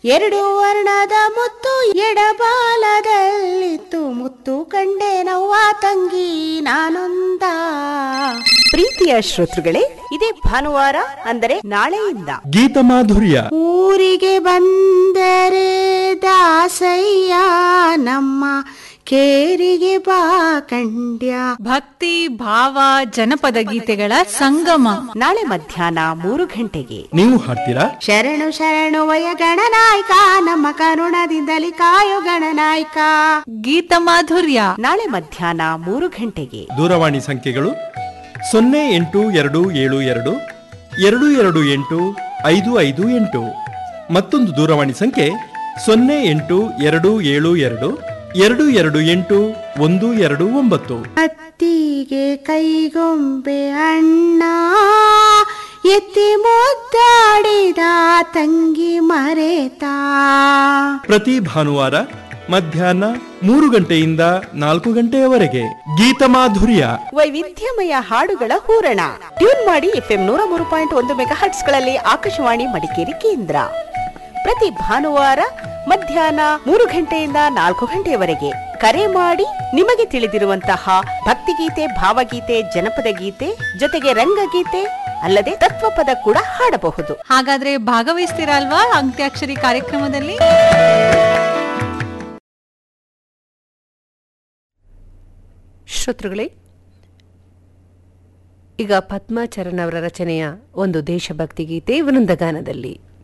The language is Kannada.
ಎರಡು ವರ್ಣದ ಮುತ್ತು ಎಡಬಾಲದಲ್ಲಿತ್ತು ಮುತ್ತು ಕಂಡೆ ನವ್ವ ತಂಗಿ ನಾನೊಂದ ಪ್ರೀತಿಯ ಶ್ರೋತೃಗಳೇ ಇದೇ ಭಾನುವಾರ ಅಂದರೆ ನಾಳೆಯಿಂದ ಗೀತ ಮಾಧುರ್ಯ ಊರಿಗೆ ಬಂದರೆ ದಾಸಯ್ಯ ನಮ್ಮ ಕೇರಿಗೆ ಬಾ ಕಂಡ್ಯ ಭಕ್ತಿ ಭಾವ ಜನಪದ ಗೀತೆಗಳ ಸಂಗಮ ನಾಳೆ ಮಧ್ಯಾಹ್ನ ಮೂರು ಗಂಟೆಗೆ ನೀವು ಹಾಡ್ತೀರಾ ಶರಣು ಶರಣು ವಯ ಗಣನಾಯಕ ನಮ್ಮ ಕರುಣದಿಂದಲಿ ಕಾಯೋ ಗಣನಾಯಕ ಗೀತ ಮಾಧುರ್ಯ ನಾಳೆ ಮಧ್ಯಾಹ್ನ ಮೂರು ಗಂಟೆಗೆ ದೂರವಾಣಿ ಸಂಖ್ಯೆಗಳು ಸೊನ್ನೆ ಎಂಟು ಎರಡು ಏಳು ಎರಡು ಎರಡು ಎರಡು ಎಂಟು ಐದು ಐದು ಎಂಟು ಮತ್ತೊಂದು ದೂರವಾಣಿ ಸಂಖ್ಯೆ ಸೊನ್ನೆ ಎಂಟು ಎರಡು ಏಳು ಎರಡು ಎರಡು ಎರಡು ಎಂಟು ಒಂದು ಎರಡು ಒಂಬತ್ತು ಅತ್ತಿಗೆ ಕೈಗೊಂಬೆ ಅಣ್ಣ ಎತ್ತಿ ಮುದ್ದಾಡಿದ ತಂಗಿ ಮರೆತಾ ಪ್ರತಿ ಭಾನುವಾರ ಮಧ್ಯಾಹ್ನ ಮೂರು ಗಂಟೆಯಿಂದ ನಾಲ್ಕು ಗಂಟೆಯವರೆಗೆ ಗೀತ ಮಾಧುರ್ಯ ವೈವಿಧ್ಯಮಯ ಹಾಡುಗಳ ಹೂರಣ ಟ್ಯೂನ್ ಮಾಡಿ ಎಫ್ಎಂ ನೂರ ಮೂರು ಪಾಯಿಂಟ್ ಒಂದು ಮೆಗಾ ಗಳಲ್ಲಿ ಆಕಾಶವಾಣಿ ಮಡಿಕೇರಿ ಕೇಂದ್ರ ಪ್ರತಿ ಭಾನುವಾರ ಮಧ್ಯಾಹ್ನ ಮೂರು ಗಂಟೆಯಿಂದ ನಾಲ್ಕು ಗಂಟೆಯವರೆಗೆ ಕರೆ ಮಾಡಿ ನಿಮಗೆ ತಿಳಿದಿರುವಂತಹ ಭಕ್ತಿಗೀತೆ ಭಾವಗೀತೆ ಜನಪದ ಗೀತೆ ಜೊತೆಗೆ ರಂಗಗೀತೆ ಅಲ್ಲದೆ ತತ್ವಪದ ಕೂಡ ಹಾಡಬಹುದು ಹಾಗಾದ್ರೆ ಭಾಗವಹಿಸ್ತೀರಾ ಅಲ್ವಾ ಅಂತ್ಯಾಕ್ಷರಿ ಕಾರ್ಯಕ್ರಮದಲ್ಲಿ ಶ್ರೋತೃಗಳೇ ಈಗ ಪದ್ಮಾಚರಣ್ ಅವರ ರಚನೆಯ ಒಂದು ದೇಶಭಕ್ತಿ ಗೀತೆ ವೃಂದಗಾನದಲ್ಲಿ